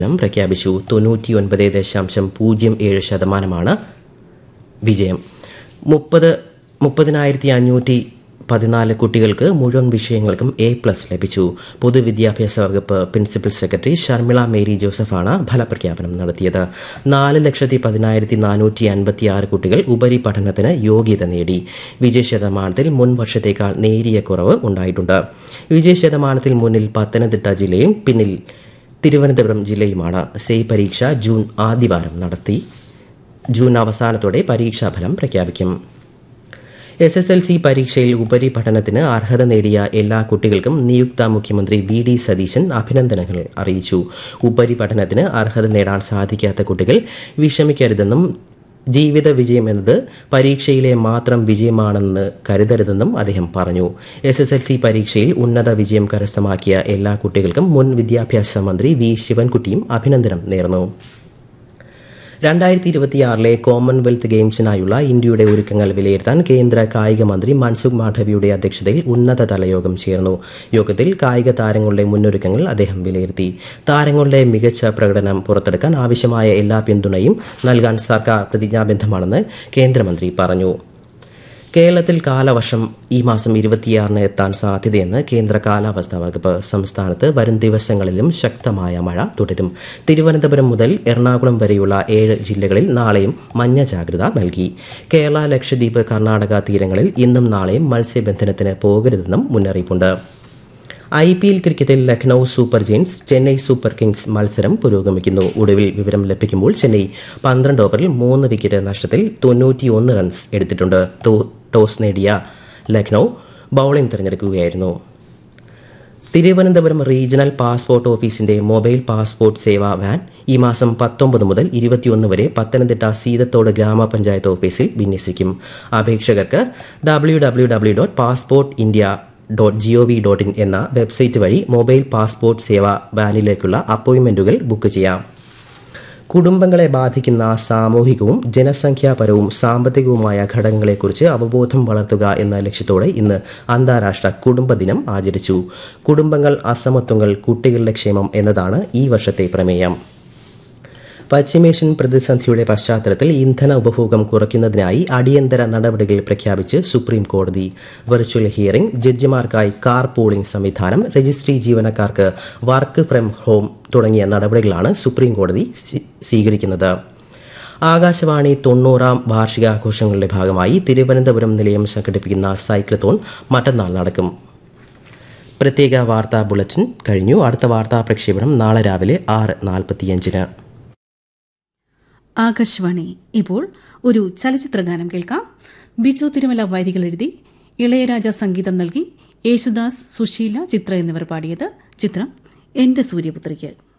ഫലം പ്രഖ്യാപിച്ചു തൊണ്ണൂറ്റിയൊൻപത് ദശാംശം പൂജ്യം ഏഴ് ശതമാനമാണ് വിജയം മുപ്പത് മുപ്പതിനായിരത്തി അഞ്ഞൂറ്റി പതിനാല് കുട്ടികൾക്ക് മുഴുവൻ വിഷയങ്ങൾക്കും എ പ്ലസ് ലഭിച്ചു പൊതുവിദ്യാഭ്യാസ വകുപ്പ് പ്രിൻസിപ്പൽ സെക്രട്ടറി ഷർമിള മേരി ജോസഫാണ് ഫലപ്രഖ്യാപനം നടത്തിയത് നാല് ലക്ഷത്തി പതിനായിരത്തി നാനൂറ്റി അൻപത്തി ആറ് കുട്ടികൾ ഉപരിപഠനത്തിന് യോഗ്യത നേടി വിജയ ശതമാനത്തിൽ മുൻ വർഷത്തേക്കാൾ നേരിയ കുറവ് ഉണ്ടായിട്ടുണ്ട് വിജയ ശതമാനത്തിൽ മുന്നിൽ പത്തനംതിട്ട ജില്ലയും പിന്നിൽ തിരുവനന്തപുരം ജില്ലയുമാണ് സെയ് പരീക്ഷ ജൂൺ ആദ്യവാരം നടത്തി ജൂൺ അവസാനത്തോടെ പരീക്ഷാഫലം പ്രഖ്യാപിക്കും എസ് എസ് എൽ സി പരീക്ഷയിൽ ഉപരിപഠനത്തിന് അർഹത നേടിയ എല്ലാ കുട്ടികൾക്കും നിയുക്ത മുഖ്യമന്ത്രി വി ഡി സതീശൻ അഭിനന്ദനങ്ങൾ അറിയിച്ചു ഉപരിപഠനത്തിന് അർഹത നേടാൻ സാധിക്കാത്ത കുട്ടികൾ വിഷമിക്കരുതെന്നും ജീവിത വിജയം എന്നത് പരീക്ഷയിലെ മാത്രം വിജയമാണെന്ന് കരുതരുതെന്നും അദ്ദേഹം പറഞ്ഞു എസ് എസ് എൽ സി പരീക്ഷയിൽ ഉന്നത വിജയം കരസ്ഥമാക്കിയ എല്ലാ കുട്ടികൾക്കും മുൻ വിദ്യാഭ്യാസ മന്ത്രി വി ശിവൻകുട്ടിയും അഭിനന്ദനം നേർന്നു രണ്ടായിരത്തി ഇരുപത്തിയാറിലെ കോമൺവെൽത്ത് ഗെയിംസിനായുള്ള ഇന്ത്യയുടെ ഒരുക്കങ്ങൾ വിലയിരുത്താൻ കേന്ദ്ര കായിക മന്ത്രി മൻസുഖ് മാധവിയുടെ അധ്യക്ഷതയിൽ ഉന്നതതല യോഗം ചേർന്നു യോഗത്തിൽ കായിക താരങ്ങളുടെ മുന്നൊരുക്കങ്ങൾ അദ്ദേഹം വിലയിരുത്തി താരങ്ങളുടെ മികച്ച പ്രകടനം പുറത്തെടുക്കാൻ ആവശ്യമായ എല്ലാ പിന്തുണയും നൽകാൻ സർക്കാർ പ്രതിജ്ഞാബദ്ധമാണെന്ന് കേന്ദ്രമന്ത്രി പറഞ്ഞു കേരളത്തിൽ കാലവർഷം ഈ മാസം ഇരുപത്തിയാറിന് എത്താൻ സാധ്യതയെന്ന് കേന്ദ്ര കാലാവസ്ഥാ വകുപ്പ് സംസ്ഥാനത്ത് വരും ദിവസങ്ങളിലും ശക്തമായ മഴ തുടരും തിരുവനന്തപുരം മുതൽ എറണാകുളം വരെയുള്ള ഏഴ് ജില്ലകളിൽ നാളെയും മഞ്ഞ ജാഗ്രത നൽകി കേരള ലക്ഷദ്വീപ് കർണാടക തീരങ്ങളിൽ ഇന്നും നാളെയും മത്സ്യബന്ധനത്തിന് പോകരുതെന്നും മുന്നറിയിപ്പുണ്ട് ഐ പി എൽ ക്രിക്കറ്റിൽ Lucknow Super Giants Chennai Super Kings മത്സരം പുരോഗമിക്കുന്നു ഒടുവിൽ വിവരം ലഭിക്കുമ്പോൾ ചെന്നൈ പന്ത്രണ്ട് ഓവറിൽ മൂന്ന് വിക്കറ്റ് നഷ്ടത്തിൽ തൊണ്ണൂറ്റിയൊന്ന് റൺസ് എടുത്തിട്ടുണ്ട് ടോസ് നേടിയ ലക്നൌ ബൌളിംഗ് തിരഞ്ഞെടുക്കുകയായിരുന്നു തിരുവനന്തപുരം റീജിയണൽ പാസ്പോർട്ട് ഓഫീസിന്റെ മൊബൈൽ പാസ്പോർട്ട് സേവാ വാൻ ഈ മാസം പത്തൊമ്പത് മുതൽ ഇരുപത്തിയൊന്ന് വരെ പത്തനംതിട്ട സീതത്തോട് ഗ്രാമപഞ്ചായത്ത് ഓഫീസിൽ വിന്യസിക്കും അപേക്ഷകർക്ക് W W W dot passport India dot G O V dot in എന്ന വെബ്സൈറ്റ് വഴി മൊബൈൽ പാസ്പോർട്ട് സേവ വാനിലേക്കുള്ള അപ്പോയിന്റ്മെന്റുകൾ ബുക്ക് ചെയ്യാം കുടുംബങ്ങളെ ബാധിക്കുന്ന സാമൂഹികവും ജനസംഖ്യാപരവും സാമ്പത്തികവുമായ ഘടകങ്ങളെക്കുറിച്ച് അവബോധം വളർത്തുക എന്ന ലക്ഷ്യത്തോടെ ഇന്ന് അന്താരാഷ്ട്ര കുടുംബ ദിനം ആചരിച്ചു കുടുംബങ്ങൾ അസമത്വങ്ങൾ കുട്ടികളുടെ ക്ഷേമം എന്നതാണ് ഈ വർഷത്തെ പ്രമേയം പശ്ചിമേഷ്യൻ പ്രതിസന്ധിയുടെ പശ്ചാത്തലത്തിൽ ഇന്ധന ഉപഭോഗം കുറയ്ക്കുന്നതിനായി അടിയന്തര നടപടികൾ പ്രഖ്യാപിച്ച് സുപ്രീം കോടതി വെർച്വൽ ഹിയറിംഗ് ജഡ്ജിമാർക്കായി കാർ പൂളിംഗ് സംവിധാനം രജിസ്ട്രി ജീവനക്കാർക്ക് വർക്ക് ഫ്രം ഹോം തുടങ്ങിയ നടപടികളാണ് സുപ്രീം കോടതി സ്വീകരിക്കുന്നത് ആകാശവാണി തൊണ്ണൂറാം വാർഷികാഘോഷങ്ങളുടെ ഭാഗമായി തിരുവനന്തപുരം നിലയം സംഘടിപ്പിക്കുന്ന സൈക്ലത്തോൺ മറ്റന്നാൾ നടക്കും പ്രത്യേക വാർത്താ ബുള്ളറ്റിൻ കഴിഞ്ഞു അടുത്ത വാർത്താ പ്രക്ഷേപണം നാളെ രാവിലെ ആറ് നാൽപ്പത്തിയഞ്ചിന് ആകാശവാണി ഇപ്പോൾ ഒരു ചലച്ചിത്രഗാനം കേൾക്കാം ബിജു തിരുമല വരികൾ എഴുതി ഇളയരാജ സംഗീതം നൽകി യേശുദാസ് സുശീല ചിത്ര എന്നിവർ പാടിയത് ചിത്രം എന്റെ സൂര്യപുത്രിക്ക്